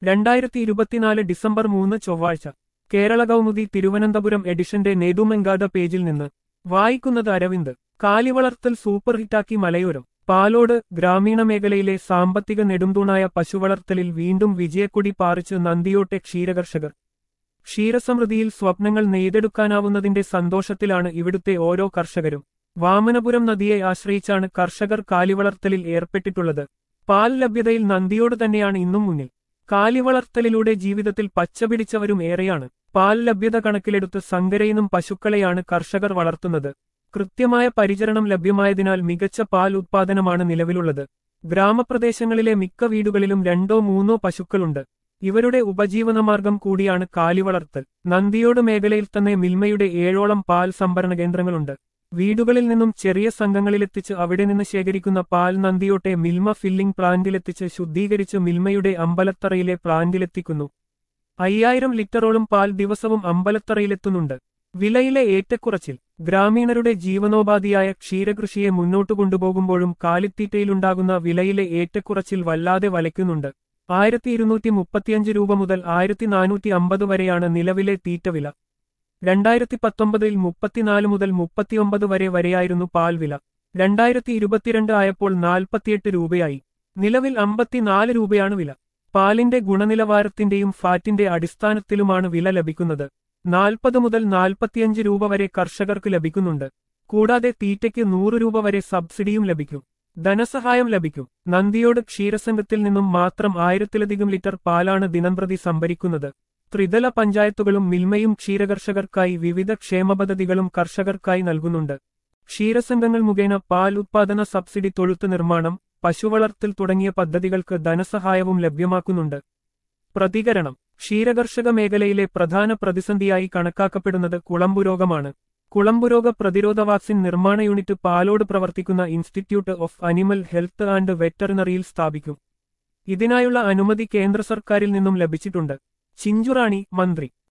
രണ്ടായിരത്തി ഇരുപത്തിനാല് ഡിസംബർ മൂന്ന് ചൊവ്വാഴ്ച കേരള കൗമുദി തിരുവനന്തപുരം എഡിഷന്റെ നേതുമെങ്കാത പേജിൽ നിന്ന് വായിക്കുന്നത് അരവിന്ദ് കാലിവളർത്തൽ സൂപ്പർ ഹിറ്റാക്കി മലയോരം പാലോട് ഗ്രാമീണ മേഖലയിലെ സാമ്പത്തിക നെടുംതൂണായ പശുവളർത്തലിൽ വീണ്ടും വിജയക്കൊടി പാറിച്ച് നന്ദിയോട്ടെ ക്ഷീരകർഷകർ ക്ഷീരസമൃദ്ധിയിൽ സ്വപ്നങ്ങൾ നെയ്തെടുക്കാനാവുന്നതിന്റെ സന്തോഷത്തിലാണ് ഇവിടുത്തെ ഓരോ കർഷകരും വാമനപുരം നദിയെ ആശ്രയിച്ചാണ് കർഷകർ കാലിവളർത്തലിൽ ഏർപ്പെട്ടിട്ടുള്ളത് പാൽ ലഭ്യതയിൽ നന്ദിയോട് തന്നെയാണ് ഇന്നും മുന്നിൽ കാലിവളർത്തലിലൂടെ ജീവിതത്തിൽ പച്ചപിടിച്ചവരും ഏറെയാണ് പാൽ ലഭ്യത കണക്കിലെടുത്ത് സങ്കരയിനും പശുക്കളെയാണ് കർഷകർ വളർത്തുന്നത് കൃത്യമായ പരിചരണം ലഭ്യമായതിനാൽ മികച്ച പാൽ ഉത്പാദനമാണ് നിലവിലുള്ളത് ഗ്രാമപ്രദേശങ്ങളിലെ മിക്ക വീടുകളിലും രണ്ടോ മൂന്നോ പശുക്കളുണ്ട് ഇവരുടെ ഉപജീവനമാർഗം കൂടിയാണ് കാലിവളർത്തൽ നന്ദിയോട് മേഖലയിൽ തന്നെ മിൽമയുടെ ഏഴോളം പാൽ സംഭരണ കേന്ദ്രങ്ങളുണ്ട് വീടുകളിൽ നിന്നും ചെറിയ സംഘങ്ങളിലെത്തിച്ച് അവിടെ നിന്ന് ശേഖരിക്കുന്ന പാൽ നന്ദിയോട്ടെ മിൽമ ഫില്ലിംഗ് പ്ലാന്റിലെത്തിച്ച് ശുദ്ധീകരിച്ച് മിൽമയുടെ അമ്പലത്തറയിലെ പ്ലാന്റിലെത്തിക്കുന്നു അയ്യായിരം ലിറ്ററോളം പാൽ ദിവസവും അമ്പലത്തറയിലെത്തുന്നുണ്ട് വിലയിലെ ഏറ്റക്കുറച്ചിൽ ഗ്രാമീണരുടെ ജീവനോപാധിയായ ക്ഷീരകൃഷിയെ മുന്നോട്ടു കൊണ്ടുപോകുമ്പോഴും കാലിത്തീറ്റയിലുണ്ടാകുന്ന വിലയിലെ ഏറ്റക്കുറച്ചിൽ വല്ലാതെ വലയ്ക്കുന്നുണ്ട് ആയിരത്തി ഇരുന്നൂറ്റി മുപ്പത്തിയഞ്ച് രൂപ മുതൽ ആയിരത്തി നാനൂറ്റി അമ്പത് വരെയാണ് നിലവിലെ തീറ്റവില രണ്ടായിരത്തി പത്തൊമ്പതിൽ മുപ്പത്തിനാല് മുതൽ മുപ്പത്തിയൊമ്പത് വരെ വരെയായിരുന്നു പാൽ വില രണ്ടായിരത്തി ഇരുപത്തിരണ്ട് ആയപ്പോൾ നാൽപ്പത്തിയെട്ട് രൂപയായി നിലവിൽ അമ്പത്തിനാല് രൂപയാണ് വില പാലിന്റെ ഗുണനിലവാരത്തിന്റെയും ഫാറ്റിന്റെ അടിസ്ഥാനത്തിലുമാണ് വില ലഭിക്കുന്നത് നാൽപ്പത് മുതൽ നാൽപ്പത്തിയഞ്ച് രൂപ വരെ കർഷകർക്ക് ലഭിക്കുന്നുണ്ട് കൂടാതെ തീറ്റയ്ക്ക് നൂറ് രൂപ വരെ സബ്സിഡിയും ലഭിക്കും ധനസഹായം ലഭിക്കും നന്ദിയോട് ക്ഷീരസംഘത്തിൽ നിന്നും മാത്രം ആയിരത്തിലധികം ലിറ്റർ പാലാണ് ദിനംപ്രതി സംഭരിക്കുന്നത് ത്രിതല പഞ്ചായത്തുകളും മിൽമയും ക്ഷീരകർഷകർക്കായി വിവിധ ക്ഷേമ പദ്ധതികളും കർഷകർക്കായി നൽകുന്നുണ്ട് ക്ഷീരസംഘങ്ങൾ മുഖേന പാൽ ഉത്പാദന സബ്സിഡി തൊഴുത്ത് നിർമ്മാണം പശുവളർത്തൽ തുടങ്ങിയ പദ്ധതികൾക്ക് ധനസഹായവും ലഭ്യമാക്കുന്നുണ്ട് പ്രതികരണം ക്ഷീരകർഷക മേഖലയിലെ പ്രധാന പ്രതിസന്ധിയായി കണക്കാക്കപ്പെടുന്നത് കുളമ്പുരോഗമാണ് കുളമ്പുരോഗ പ്രതിരോധ വാക്സിൻ നിർമ്മാണ യൂണിറ്റ് പാലോട് പ്രവർത്തിക്കുന്ന institute of animal health and വെറ്ററിനറിയിൽ സ്ഥാപിക്കും ഇതിനായുള്ള അനുമതി കേന്ദ്ര സർക്കാരിൽ നിന്നും ലഭിച്ചിട്ടുണ്ട് ചിഞ്ചുറാണി മന്ത്രി